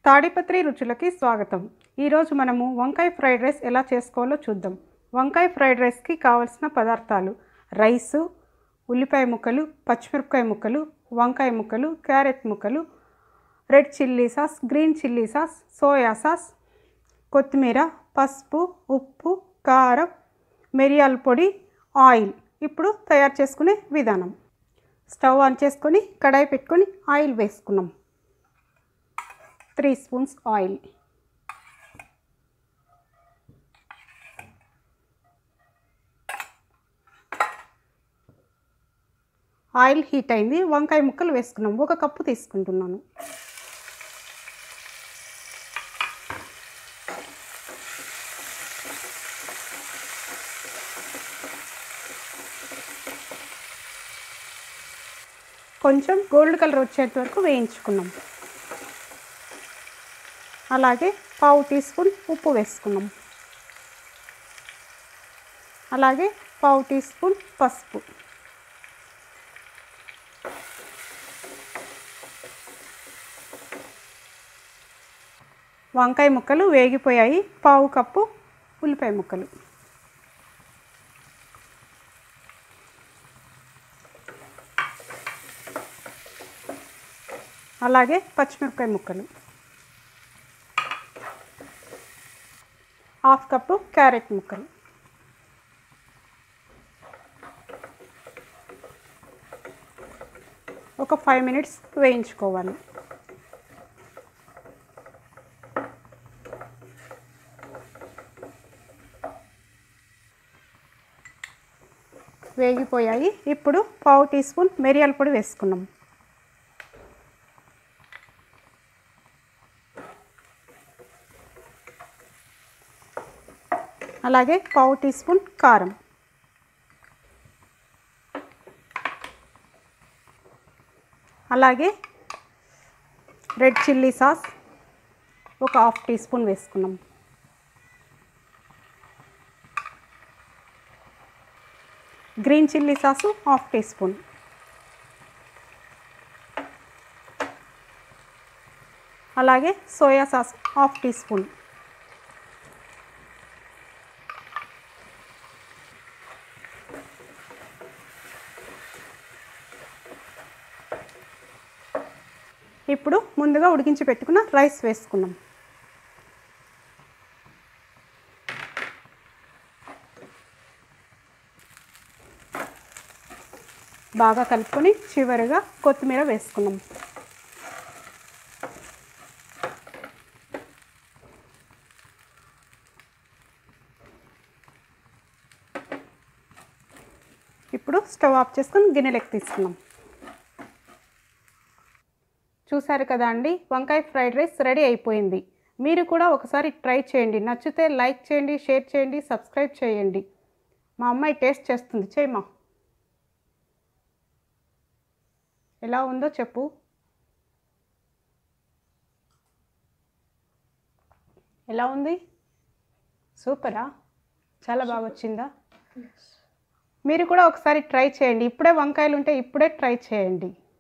తాడిపత్రి రుచులకి స్వాగతం ఈరోజు మనము వంకాయ ఫ్రైడ్ రైస్ ఎలా చేసుకోవాలో చూద్దాం వంకాయ ఫ్రైడ్ రైస్కి కావలసిన పదార్థాలు రైసు ఉల్లిపాయ ముక్కలు పచ్చిమిరపకాయ ముక్కలు వంకాయ ముక్కలు క్యారెట్ ముక్కలు red chilli sauce green chilli sauce soya sauce కొత్తిమీర పసుపు ఉప్పు కారం మిరియాల పొడి ఆయిల్ ఇప్పుడు తయారు చేసుకునే విధానం స్టవ్ ఆన్ చేసుకొని కడాయి పెట్టుకొని ఆయిల్ వేసుకున్నాం three spoons oil oil heat అయింది వంకాయ ముక్కలు వేసుకున్నాం ఒక కప్పు తీసుకుంటున్నాను కొంచెం గోల్డ్ కలర్ వచ్చేంత వరకు వేయించుకున్నాం అలాగే పావు టీ స్పూన్ ఉప్పు వేసుకున్నాం అలాగే పావు టీ స్పూన్ పసుపు వంకాయ ముక్కలు వేగిపోయాయి పావు కప్పు ఉల్లిపాయ ముక్కలు అలాగే పచ్చిమిరపకాయ ముక్కలు హాఫ్ కప్పు క్యారెట్ ముక్కలు ఒక ఫైవ్ మినిట్స్ వేయించుకోవాలి వేగిపోయాయి ఇప్పుడు పావు టీ స్పూన్ మిరియాల పొడి వేసుకున్నాం అలాగే పావు టీ స్పూన్ కారం అలాగే రెడ్ చిల్లీ సాస్ ఒక హాఫ్ టీ స్పూన్ వేసుకున్నాం green chilli sauce half tea spoon అలాగే soya sauce half tea spoon ఇప్పుడు ముందుగా ఉడికించి పెట్టుకున్న రైస్ వేసుకున్నాం బాగా కలుపుకొని చివరిగా కొత్తిమీర వేసుకున్నాం ఇప్పుడు స్టవ్ ఆఫ్ చేసుకొని గిన్నెలోకి తీసుకున్నాం చూశారు కదా అండి వంకాయ ఫ్రైడ్ రైస్ రెడీ అయిపోయింది మీరు కూడా ఒకసారి ట్రై చేయండి నచ్చితే లైక్ చేయండి షేర్ చేయండి సబ్స్క్రైబ్ చేయండి మా అమ్మాయి టేస్ట్ చేస్తుంది చేయమా ఎలా ఉందో చెప్పు ఎలా ఉంది సూపరా చాలా బాగా వచ్చిందా మీరు కూడా ఒకసారి ట్రై చేయండి ఇప్పుడే వంకాయలు ఉంటే ఇప్పుడే ట్రై చేయండి